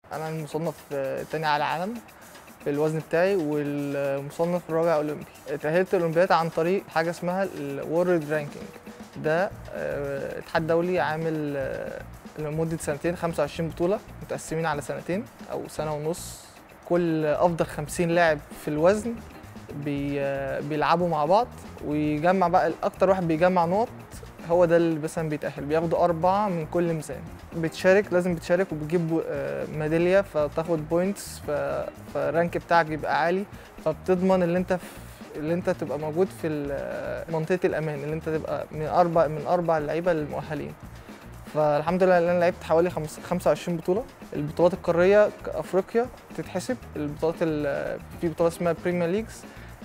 انا المصنف آه، التاني على العالم في الوزن بتاعي والمصنف الرابع اولمبي اتأهلت الاولمبياد عن طريق حاجه اسمها الورلد رانكينج ده آه، اتحاد دولي عامل آه، لمده سنتين 25 بطوله متقسمين على سنتين او سنه ونص كل افضل 50 لاعب في الوزن بي آه، بيلعبوا مع بعض ويجمع بقى اكتر واحد بيجمع نقط هو ده اللي مثلا بيتأهل بياخدوا أربعة من كل ميزان بتشارك لازم بتشارك وبتجيب آه، ميدالية فتاخد بوينتس فالرانك بتاعك يبقى عالي فبتضمن اللي انت في اللي انت تبقى موجود في ال- منطقة الأمان اللي انت تبقى من أربع من أربع اللعيبة المؤهلين فالحمد لله إن انا لعبت حوالي خمس- 25 بطولة البطولات القارية كأفريقيا تتحسب البطولات ال- في بطولة اسمها بريمير ليجز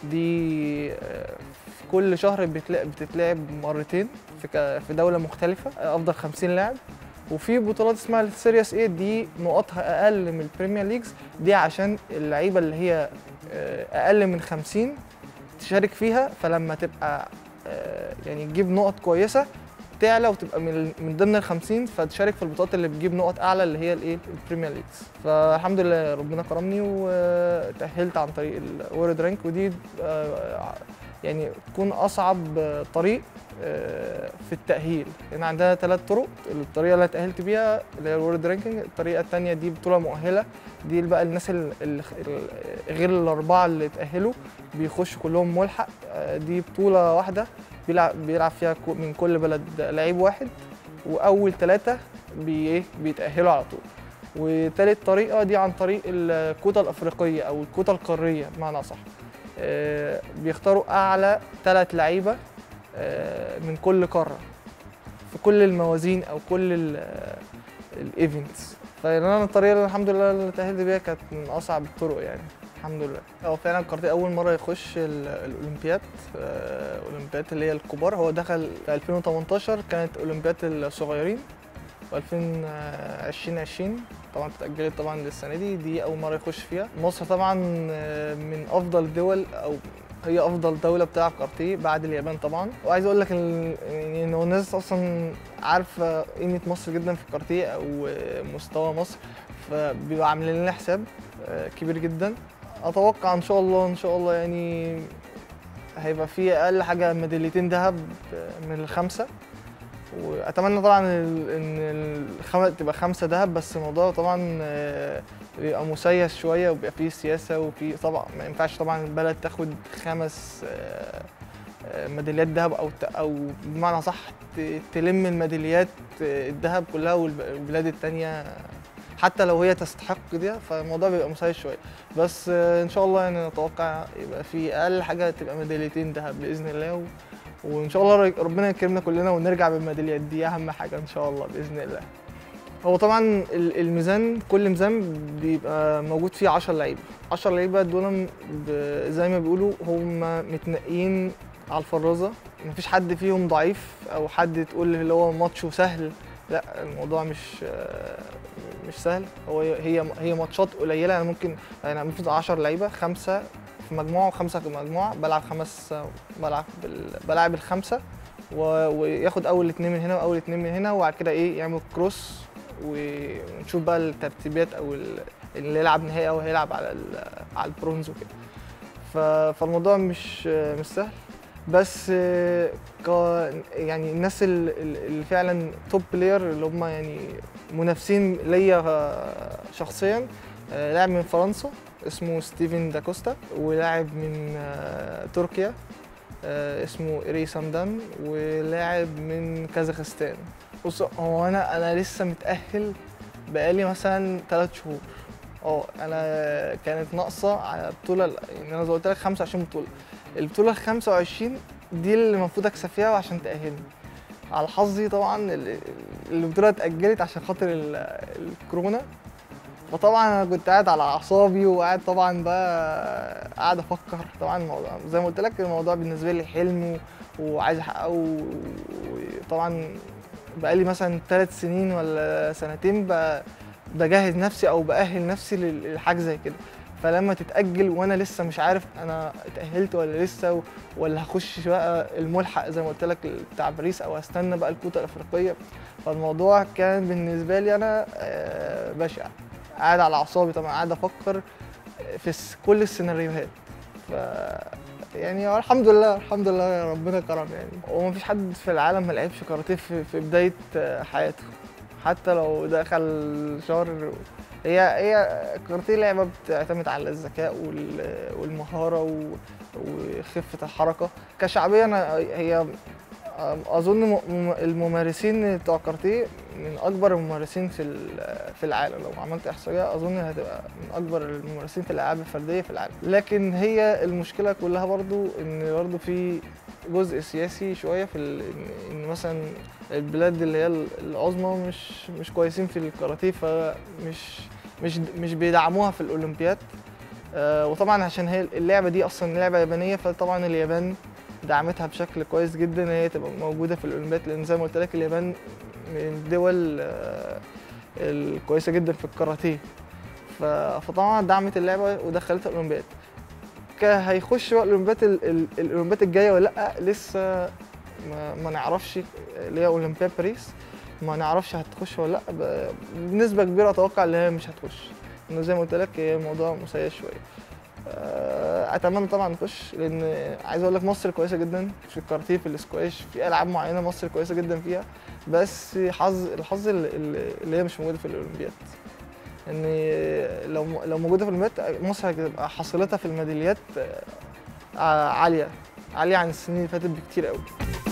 دي آه، في كل شهر بتلا- بتتلعب مرتين في ك- في دولة مختلفة آه، أفضل 50 لاعب وفي بطولات اسمها السيريس اي دي نقطها أقل من البريمير ليجز دي عشان اللعيبة اللي هي آه، أقل من 50 تشارك فيها فلما تبقى آه، يعني تجيب نقط كويسة تعلى وتبقى من من ضمن ال 50 فتشارك في البطولات اللي بتجيب نقط اعلى اللي هي الايه البريمير ليجز فالحمد لله ربنا كرمني وتاهلت عن طريق الورد رانك ودي آه، يعني تكون اصعب طريق آه، في التاهيل لان عندنا ثلاث طرق الطريقه اللي أنا اتاهلت بيها اللي هي الورد رانكينج الطريقه الثانيه دي بطوله مؤهله دي بقى الناس ال- ال- ال- غير الاربعه اللي اتاهلوا بيخشوا كلهم ملحق آه، دي بطوله واحده بيلعب بيلعب فيها كو- من كل بلد لعيب واحد واول ثلاثه بي ايه بيتاهلوا على طول وتالت طريقه دي عن طريق الكوتا الافريقيه او الكوتا القاريه بمعنى اصح آه، بيختاروا اعلى ثلاث لعيبه آه، من كل قاره في كل الموازين او كل الايفنتس فانا الطريقه اللي الحمد لله اللي اتاهلت بيها كانت من اصعب الطرق يعني الحمد لله هو فعلا الكاراتيه اول مره يخش ال- الاولمبياد آه، اولمبياد اللي هي الكبار هو دخل في 2018 كانت اولمبياد الصغيرين و2020 طبعا اتأجلت طبعا للسنة دي دي أول مرة يخش فيها مصر طبعا آه، من أفضل الدول أو هي أفضل دولة بتاع كاراتيه بعد اليابان طبعا وعايز أقول لك ال- يعني إن الناس أصلا عارفة قيمة مصر جدا في الكاراتيه أو آه، مستوى مصر فبيبقوا عاملين لنا حساب آه، كبير جدا أتوقع إن شاء الله إن شاء الله يعني هيبقى في أقل حاجة ميداليتين ذهب آه، من الخمسة واتمنى طبعا ال- ان الخم... تبقى خمسه ذهب بس الموضوع طبعا آه، بيبقى مسيس شويه وبيبقى فيه سياسه وفي طبعا ما ينفعش طبعا البلد تاخد خمس آه، آه، ميداليات ذهب او ت- او بمعنى صح ت- تلم الميداليات آه، الذهب كلها والبلاد التانية حتى لو هي تستحق دي فالموضوع بيبقى مسيس شويه بس آه، ان شاء الله يعني نتوقع يبقى في اقل حاجه تبقى ميداليتين ذهب باذن الله و... وان شاء الله ر- ربنا يكرمنا كلنا ونرجع بالميداليات دي اهم حاجه ان شاء الله باذن الله هو طبعا ال- الميزان كل ميزان بيبقى موجود فيه 10 لعيبه 10 لعيبه دول ب- زي ما بيقولوا هم متنقين على الفرازه مفيش حد فيهم ضعيف او حد تقول اللي هو ماتشه سهل لا الموضوع مش آه، مش سهل هو هي هي ماتشات قليله يعني ممكن يعني المفروض 10 لعيبه خمسه في مجموعه وخمسه في مجموعه بلعب خمس بلعب بال... بلعب الخمسه و... وياخد اول اتنين من هنا واول اتنين من هنا وبعد كده ايه يعمل كروس و- ونشوف بقى الترتيبات او ال- اللي يلعب نهائي او هيلعب على ال... على البرونز وكده ف... فالموضوع مش مش سهل بس ك... يعني الناس ال- ال- اللي فعلا توب بلاير اللي هم يعني منافسين ليا شخصيا آه، لاعب من فرنسا اسمه ستيفن داكوستا ولاعب من آه، تركيا آه، اسمه إيري سامدان ولاعب من كازاخستان بص هو انا انا لسه متأهل بقالي مثلا ثلاث شهور اه انا كانت ناقصه على بطوله يعني انا زي ما قلت لك 25 بطوله البطوله ال 25 دي اللي المفروض اكسب فيها عشان تأهلني على حظي طبعا ال- ال- البطوله اتأجلت عشان خاطر ال- الكورونا فطبعا انا كنت قاعد على اعصابي وقاعد طبعا بقى قاعد افكر طبعا الموضوع زي ما قلت لك الموضوع بالنسبه لي حلم و- وعايز احققه وطبعا بقالي مثلا ثلاث سنين ولا سنتين ب- بجهز نفسي او باهل نفسي لل- لحاجه زي كده فلما تتاجل وانا لسه مش عارف انا اتاهلت ولا لسه و- ولا هخش بقى الملحق زي ما قلت لك بتاع باريس او هستنى بقى الكوتا الافريقيه فالموضوع كان بالنسبه لي انا آه، بشع قاعد على اعصابي طبعا قاعد افكر في الس- كل السيناريوهات ف يعني هو الحمد لله الحمد لله ربنا كرم يعني ومفيش حد في العالم ما لعبش كاراتيه في, في بدايه حياته حتى لو دخل شهر هي هي الكاراتيه لعبه بتعتمد على الذكاء وال- والمهاره و- وخفه الحركه كشعبيه أنا هي اظن م- م- الممارسين بتوع الكاراتيه من اكبر الممارسين في ال- في العالم لو عملت احصائيه اظن هتبقى من اكبر الممارسين في الالعاب الفرديه في العالم لكن هي المشكله كلها برضو ان برضو في جزء سياسي شويه في ال- إن- ان مثلا البلاد اللي هي العظمى مش مش كويسين في الكاراتيه فمش مش مش بيدعموها في الاولمبياد آه، وطبعا عشان هي اللعبه دي اصلا لعبه يابانيه فطبعا اليابان دعمتها بشكل كويس جدا ان هي تبقى موجوده في الاولمبياد لان زي ما قلت لك اليابان من الدول آه، الكويسه جدا في الكاراتيه ف- فطبعا دعمت اللعبه ودخلتها الاولمبياد ك- هيخش بقى الاولمبياد ال- ال- الاولمبياد الجايه ولا لا لسه ما, ما نعرفش اللي هي اولمبياد باريس ما نعرفش هتخش ولا لا ب- بنسبه كبيره اتوقع ان هي مش هتخش انه زي ما قلت لك هي الموضوع مسيس شويه آه، اتمنى طبعا نخش لان عايز اقول لك مصر كويسه جدا في الكاراتيه في الاسكواش في العاب معينه مصر كويسه جدا فيها بس حظ الحظ اللي, اللي هي مش موجوده في الاولمبياد ان لو لو موجوده في الاولمبياد مصر هتبقى حصيلتها في الميداليات آه، عاليه عاليه عن السنين اللي فاتت بكتير قوي